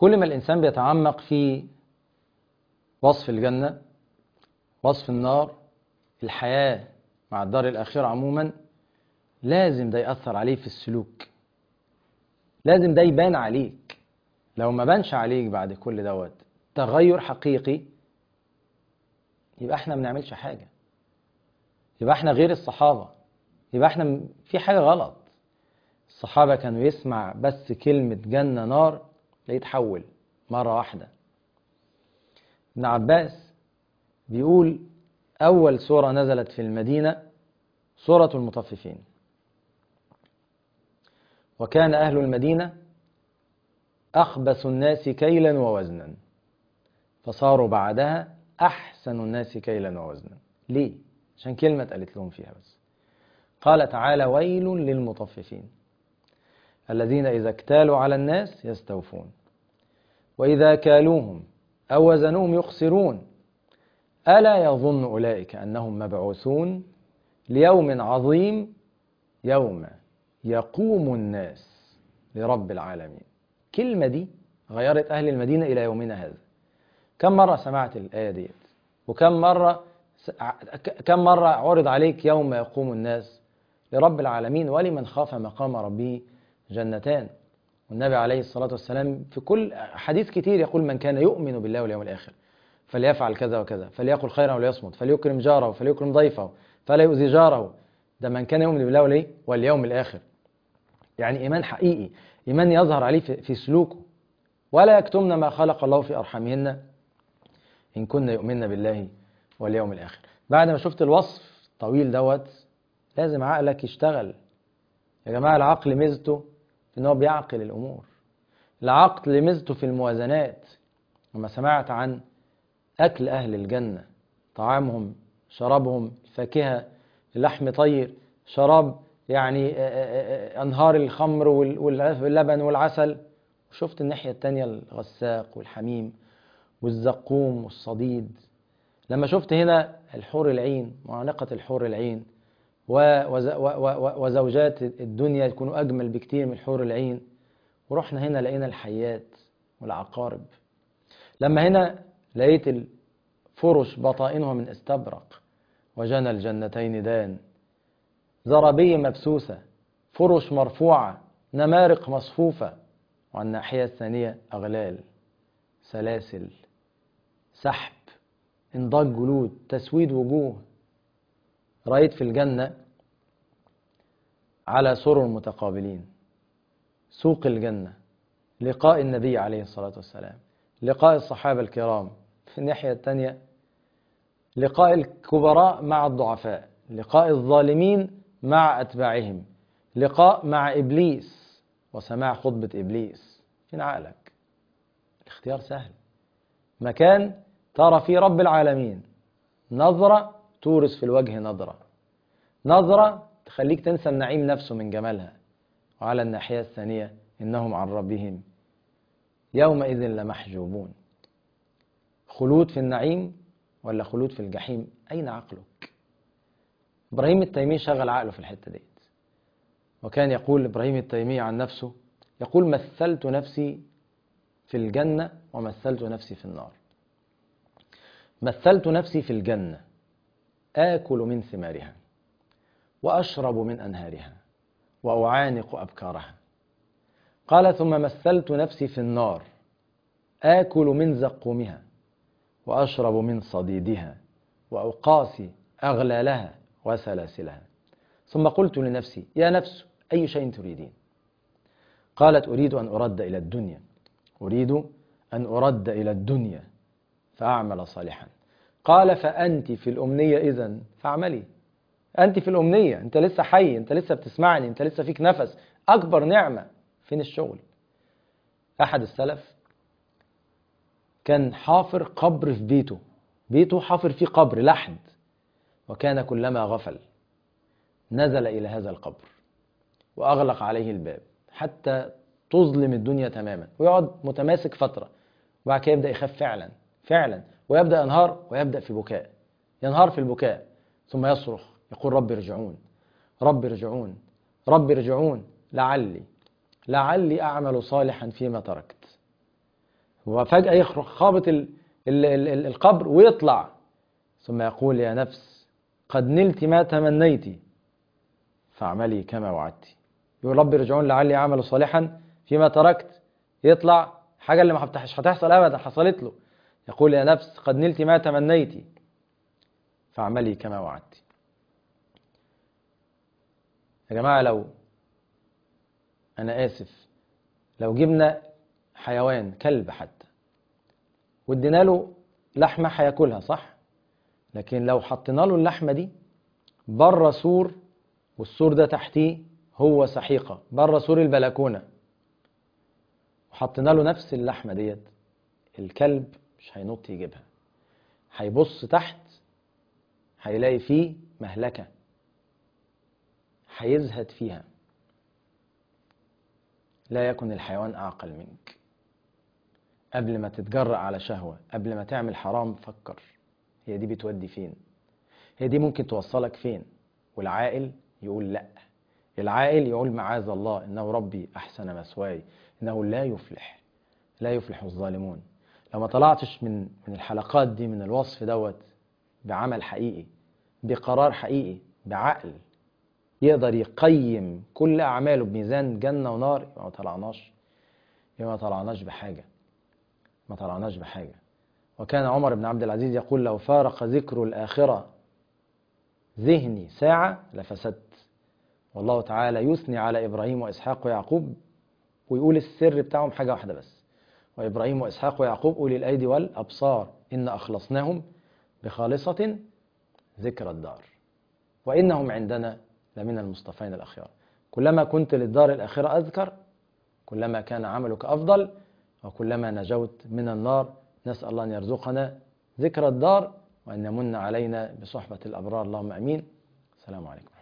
كل ما الإنسان بيتعمق في وصف الجنة وصف النار الحياة مع الدار الآخرة عموما لازم ده يأثر عليه في السلوك لازم ده يبان عليك لو ما بانش عليك بعد كل دوت تغير حقيقي يبقى احنا ما بنعملش حاجة يبقى احنا غير الصحابة يبقى احنا م- في حاجة غلط الصحابة كانوا يسمع بس كلمة جنة نار لا يتحول مرة واحدة ابن عباس بيقول أول سورة نزلت في المدينة سورة المطففين وكان أهل المدينة أخبث الناس كيلا ووزنا فصاروا بعدها أحسن الناس كيلا ووزنا ليه؟ عشان كلمة اتقالت لهم فيها بس قال تعالى ويل للمطففين الذين إذا اكتالوا على الناس يستوفون وإذا كالوهم أو وزنوهم يخسرون ألا يظن أولئك أنهم مبعوثون ليوم عظيم يوم يقوم الناس لرب العالمين كلمة دي غيرت أهل المدينة إلى يومنا هذا كم مرة سمعت الآية ديت وكم مرة س- ع- ك- كم مرة عرض عليك يوم يقوم الناس لرب العالمين ولمن خاف مقام ربه جنتان والنبي عليه الصلاة والسلام في كل حديث كتير يقول من كان يؤمن بالله واليوم الآخر فليفعل كذا وكذا فليقل خيرا وليصمت فليكرم جاره فليكرم ضيفه فلا يؤذي جاره ده من كان يؤمن بالله والإيه؟ واليوم الآخر يعني إيمان حقيقي إيمان يظهر عليه في في سلوكه ولا يكتمن ما خلق الله في أرحامهن إن كن يؤمن بالله واليوم الآخر بعد ما شفت الوصف طويل دوت لازم عقلك يشتغل يا جماعة العقل ميزته في إن هو بيعقل الأمور العقل ميزته في الموازنات لما سمعت عن أكل أهل الجنة طعامهم شرابهم فاكهة لحم طير شراب يعني آه، آه، آه، أنهار الخمر وال- واللبن والعسل وشفت الناحية التانية الغساق والحميم والزقوم والصديد لما شفت هنا الحور العين معانقة الحور العين و- وز- و- و- وزوجات الدنيا يكونوا أجمل بكتير من حور العين ورحنا هنا لقينا الحيات والعقارب لما هنا لقيت الفرش بطائنها من استبرق وجنى الجنتين دان زرابي مبسوسة فرش مرفوعة نمارق مصفوفة وعلى الناحية الثانية أغلال سلاسل سحب انضاج جلود تسويد وجوه رأيت في الجنة على سرر متقابلين سوق الجنة لقاء النبي عليه الصلاة والسلام لقاء الصحابة الكرام في الناحية الثانية لقاء الكبراء مع الضعفاء لقاء الظالمين مع أتباعهم لقاء مع إبليس وسماع خطبة إبليس فين عقلك الاختيار سهل مكان ترى فيه رب العالمين نظرة تورث في الوجه نظرة نظرة تخليك تنسى النعيم نفسه من جمالها وعلى الناحية الثانية إنهم عن ربهم يومئذ لمحجوبون خلود في النعيم ولا خلود في الجحيم أين عقلك إبراهيم التيمي شغل عقله في الحتة ديت وكان يقول إبراهيم التيمي عن نفسه يقول مثلت نفسي في الجنة ومثلت نفسي في النار مثلت نفسي في الجنة آكل من ثمارها وأشرب من أنهارها وأعانق أبكارها قال ثم مثلت نفسي في النار آكل من زقومها وأشرب من صديدها وأقاسي أغلالها وسلاسلها ثم قلت لنفسي يا نفس أي شيء تريدين قالت أريد أن أرد إلى الدنيا أريد أن أرد إلى الدنيا فأعمل صالحا قال فأنت في الأمنية إذن فاعملي أنت في الأمنية أنت لسه حي أنت لسه بتسمعني أنت لسه فيك نفس أكبر نعمة فين الشغل أحد السلف كان حافر قبر في بيته بيته حافر فيه قبر لحد وكان كلما غفل نزل إلى هذا القبر وأغلق عليه الباب حتى تظلم الدنيا تماما ويقعد متماسك فترة وبعد كده يبدأ يخاف فعلا فعلا ويبدأ ينهار ويبدأ في بكاء ينهار في البكاء ثم يصرخ يقول رب ارجعون رب ارجعون رب ارجعون لعلي لعلي أعمل صالحا فيما تركت وفجأة يخرج خابط ال ال ال ال القبر ويطلع ثم يقول يا نفس قد نلت ما تمنيت فاعملي كما وعدت يقول رب ارجعون لعلي اعمل صالحا فيما تركت يطلع حاجة اللي ما مش هتحصل ابدا حصلت له يقول يا نفس قد نلت ما تمنيت فاعملي كما وعدت يا جماعة لو أنا آسف لو جبنا حيوان كلب حتى وادينا له لحمة هياكلها صح؟ لكن لو حطينا له اللحمة دي بره سور والسور ده تحتيه هو سحيقة بره سور البلكونة وحطينا له نفس اللحمة ديت الكلب مش هينط يجيبها هيبص تحت هيلاقي فيه مهلكة هيزهد فيها لا يكن الحيوان أعقل منك قبل ما تتجرأ على شهوة قبل ما تعمل حرام فكر هي دي بتودي فين هي دي ممكن توصلك فين والعاقل يقول لا العاقل يقول معاذ الله إنه ربي أحسن مثواي إنه لا يفلح لا يفلح الظالمون لو ما طلعتش من من الحلقات دي من الوصف دوت بعمل حقيقي بقرار حقيقي بعقل يقدر يقيم كل أعماله بميزان جنة ونار يبقى ما طلعناش يبقى ما طلعناش بحاجة ما طلعناش بحاجة وكان عمر بن عبد العزيز يقول لو فارق ذكر الآخرة ذهني ساعة لفسدت والله تعالى يثني على إبراهيم وإسحاق ويعقوب ويقول السر بتاعهم حاجة واحدة بس وإبراهيم وإسحاق ويعقوب أولي الأيدي والأبصار إن أخلصناهم بخالصة ذكر الدار وإنهم عندنا لمن المصطفين الأخيار كلما كنت للدار الآخرة أذكر كلما كان عملك أفضل وكلما نجوت من النار نسأل الله أن يرزقنا ذكر الدار وأن يمن علينا بصحبة الأبرار اللهم أمين السلام عليكم